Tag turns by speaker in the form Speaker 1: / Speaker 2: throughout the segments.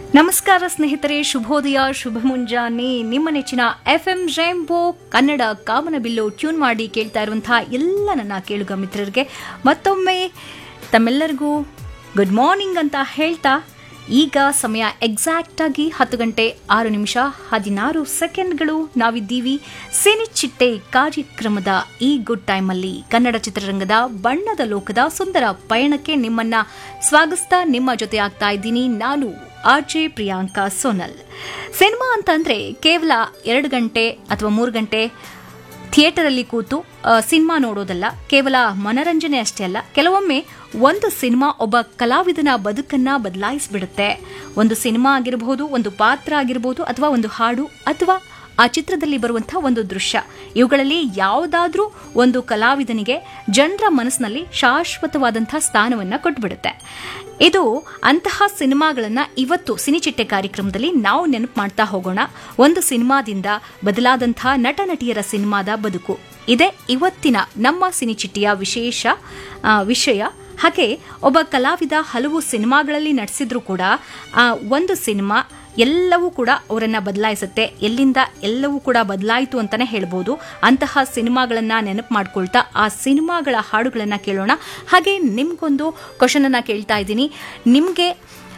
Speaker 1: ನಮಸ್ಕಾರ ಸ್ನೇಹಿತರೆ ಶುಭೋದಯ ಶುಭ ಮುಂಜಾನೆ ನಿಮ್ಮ ನೆಚ್ಚಿನ ಎಫ್ ಎಂ ಜೈಂಬೋ ಕನ್ನಡ ಕಾಮನಬಿಲ್ಲು ಟ್ಯೂನ್ ಮಾಡಿ ಕೇಳ್ತಾ ಇರುವಂತಹ ಎಲ್ಲ ನನ್ನ ಕೇಳುಗ ಮಿತ್ರರಿಗೆ ಮತ್ತೊಮ್ಮೆ ತಮ್ಮೆಲ್ಲರಿಗೂ ಗುಡ್ ಮಾರ್ನಿಂಗ್ ಅಂತ ಹೇಳ್ತಾ ಈಗ ಸಮಯ ಎಕ್ಸಾಕ್ಟ್ ಆಗಿ ಹತ್ತು ಗಂಟೆ ಆರು ನಿಮಿಷ ಹದಿನಾರು ಸೆಕೆಂಡ್ಗಳು ನಾವಿದ್ದೀವಿ ಸಿನಿಚಿಟ್ಟೆ ಕಾರ್ಯಕ್ರಮದ ಈ ಗುಡ್ ಟೈಮಲ್ಲಿ ಕನ್ನಡ ಚಿತ್ರರಂಗದ ಬಣ್ಣದ ಲೋಕದ ಸುಂದರ ಪಯಣಕ್ಕೆ ನಿಮ್ಮನ್ನ ಸ್ವಾಗತಿಸ್ತಾ ನಿಮ್ಮ ಜೊತೆ ಆಗ್ತಾ ಇದ್ದೀನಿ ನಾನು ಆರ್ಜೆ ಪ್ರಿಯಾಂಕಾ ಸೋನಲ್ ಸಿನಿಮಾ ಅಂತಂದ್ರೆ ಕೇವಲ ಎರಡು ಗಂಟೆ ಅಥವಾ ಮೂರು ಗಂಟೆ ಥಿಯೇಟರಲ್ಲಿ ಕೂತು ಆ, ಸಿನಿಮಾ ನೋಡೋದಲ್ಲ ಕೇವಲ ಮನರಂಜನೆ ಅಷ್ಟೇ ಅಲ್ಲ ಕೆಲವೊಮ್ಮೆ ಒಂದು ಸಿನಿಮಾ ಒಬ್ಬ ಕಲಾವಿದನ ಬದುಕನ್ನ ಬದಲಾಯಿಸಿಬಿಡುತ್ತೆ ಒಂದು ಸಿನಿಮಾ ಆಗಿರಬಹುದು ಒಂದು ಪಾತ್ರ ಆಗಿರಬಹುದು ಅಥವಾ ಒಂದು ಹಾಡು ಅಥವಾ ಆ ಚಿತ್ರದಲ್ಲಿ ಬರುವಂತಹ ಒಂದು ದೃಶ್ಯ ಇವುಗಳಲ್ಲಿ ಯಾವುದಾದ್ರೂ ಒಂದು ಕಲಾವಿದನಿಗೆ ಜನರ ಮನಸ್ಸಿನಲ್ಲಿ ಶಾಶ್ವತವಾದಂತಹ ಸ್ಥಾನವನ್ನ ಕೊಟ್ಬಿಡುತ್ತೆ ಇದು ಅಂತಹ ಸಿನಿಮಾಗಳನ್ನ ಇವತ್ತು ಸಿನಿಚಿಟ್ಟೆ ಕಾರ್ಯಕ್ರಮದಲ್ಲಿ ನಾವು ನೆನಪು ಮಾಡ್ತಾ ಹೋಗೋಣ ಒಂದು ಸಿನಿಮಾದಿಂದ ಬದಲಾದಂತಹ ನಟ ನಟಿಯರ ಸಿನಿಮಾದ ಬದುಕು ಇದೇ ಇವತ್ತಿನ ನಮ್ಮ ಸಿನಿಚಿಟ್ಟೆಯ ವಿಶೇಷ ಆ, ವಿಷಯ ಹಾಗೆ ಒಬ್ಬ ಕಲಾವಿದ ಹಲವು ಸಿನಿಮಾಗಳಲ್ಲಿ ನಟಿಸಿದ್ರು ಕೂಡ ಆ ಒಂದು ಸಿನಿಮಾ ಎಲ್ಲವೂ ಕೂಡ ಅವರನ್ನ ಬದಲಾಯಿಸುತ್ತೆ ಎಲ್ಲಿಂದ ಎಲ್ಲವೂ ಕೂಡ ಬದಲಾಯಿತು ಅಂತಾನೆ ಹೇಳ್ಬೋದು ಅಂತಹ ಸಿನಿಮಾಗಳನ್ನ ನೆನಪು ಮಾಡ್ಕೊಳ್ತಾ ಆ ಸಿನಿಮಾಗಳ ಹಾಡುಗಳನ್ನ ಕೇಳೋಣ ಹಾಗೆ ನಿಮ್ಗೊಂದು ಕ್ವಶನ್ ಅನ್ನ ಕೇಳ್ತಾ ಇದ್ದೀನಿ ನಿಮ್ಗೆ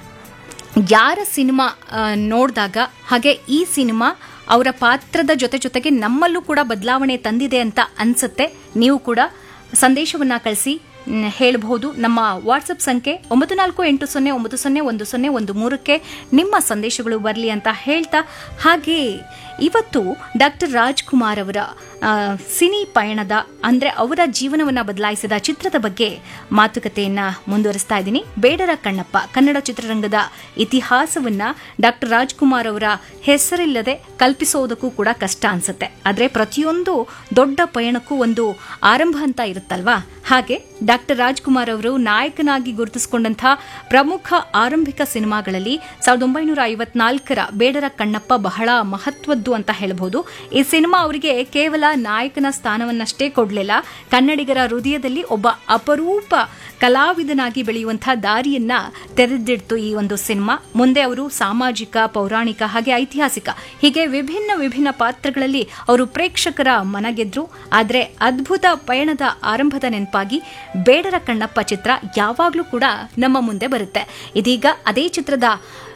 Speaker 1: ಯಾರ ಸಿನಿಮಾ ನೋಡಿದಾಗ ಹಾಗೆ ಈ ಸಿನಿಮಾ ಅವರ ಪಾತ್ರದ ಜೊತೆ ಜೊತೆಗೆ ನಮ್ಮಲ್ಲೂ ಕೂಡ ಬದಲಾವಣೆ ತಂದಿದೆ ಅಂತ ಅನ್ಸುತ್ತೆ ನೀವು ಕೂಡ ಸಂದೇಶವನ್ನ ಕಳಿಸಿ ಹೇಳಬಹುದು ನಮ್ಮ ವಾಟ್ಸಪ್ ಸಂಖ್ಯೆ ಒಂಬತ್ತು ನಾಲ್ಕು ಎಂಟು ಸೊನ್ನೆ ಒಂಬತ್ತು ಸೊನ್ನೆ ಒಂದು ಸೊನ್ನೆ ಒಂದು ಮೂರಕ್ಕೆ ನಿಮ್ಮ ಸಂದೇಶಗಳು ಬರಲಿ ಅಂತ ಹೇಳ್ತಾ ಹಾಗೆ ಇವತ್ತು ಡಾಕ್ಟರ್ ರಾಜ್ಕುಮಾರ್ ಅವರ ಆ, ಸಿನಿ ಪಯಣದ ಅಂದ್ರೆ ಅವರ ಜೀವನವನ್ನ ಬದಲಾಯಿಸಿದ ಚಿತ್ರದ ಬಗ್ಗೆ ಮಾತುಕತೆಯನ್ನ ಮುಂದುವರಿಸ್ತಾ ಇದ್ದೀನಿ ಬೇಡರ ಕಣ್ಣಪ್ಪ ಕನ್ನಡ ಚಿತ್ರರಂಗದ ಇತಿಹಾಸವನ್ನ ಡಾಕ್ಟರ್ ರಾಜ್ಕುಮಾರ್ ಅವರ ಹೆಸರಿಲ್ಲದೆ ಕಲ್ಪಿಸೋದಕ್ಕೂ ಕೂಡ ಕಷ್ಟ ಅನ್ಸುತ್ತೆ ಆದ್ರೆ ಪ್ರತಿಯೊಂದು ದೊಡ್ಡ ಪಯಣಕ್ಕೂ ಒಂದು ಆರಂಭ ಅಂತ ಇರುತ್ತಲ್ವಾ ಹಾಗೆ ಡಾಕ್ಟರ್ ರಾಜ್ಕುಮಾರ್ ಅವರು ನಾಯಕನಾಗಿ ಗುರುತಿಸಿಕೊಂಡಂತಹ ಪ್ರಮುಖ ಆರಂಭಿಕ ಸಿನಿಮಾಗಳಲ್ಲಿ ಸಾವಿರದ ಒಂಬೈನೂರ ಐವತ್ನಾಲ್ಕರ ಬೇಡರ ಕಣ್ಣಪ್ಪ ಬಹಳ ಮಹತ್ವದ್ದು ಅಂತ ಹೇಳಬಹುದು ಈ ಸಿನಿಮಾ ಅವರಿಗೆ ಕೇವಲ ನಾಯಕನ ಸ್ಥಾನವನ್ನಷ್ಟೇ ಕೊಡಲಿಲ್ಲ ಕನ್ನಡಿಗರ ಹೃದಯದಲ್ಲಿ ಒಬ್ಬ ಅಪರೂಪ ಕಲಾವಿದನಾಗಿ ಬೆಳೆಯುವಂತಹ ದಾರಿಯನ್ನ ತೆರೆದಿಡ್ತು ಈ ಒಂದು ಸಿನಿಮಾ ಮುಂದೆ ಅವರು ಸಾಮಾಜಿಕ ಪೌರಾಣಿಕ ಹಾಗೆ ಐತಿಹಾಸಿಕ ಹೀಗೆ ವಿಭಿನ್ನ ವಿಭಿನ್ನ ಪಾತ್ರಗಳಲ್ಲಿ ಅವರು ಪ್ರೇಕ್ಷಕರ ಮನಗೆದ್ರು ಆದರೆ ಅದ್ಭುತ ಪಯಣದ ಆರಂಭದ ನೆನಪಾಗಿ ಬೇಡರ ಕಣ್ಣಪ್ಪ ಚಿತ್ರ ಯಾವಾಗಲೂ ಕೂಡ ನಮ್ಮ ಮುಂದೆ ಬರುತ್ತೆ ಇದೀಗ ಅದೇ ಚಿತ್ರದ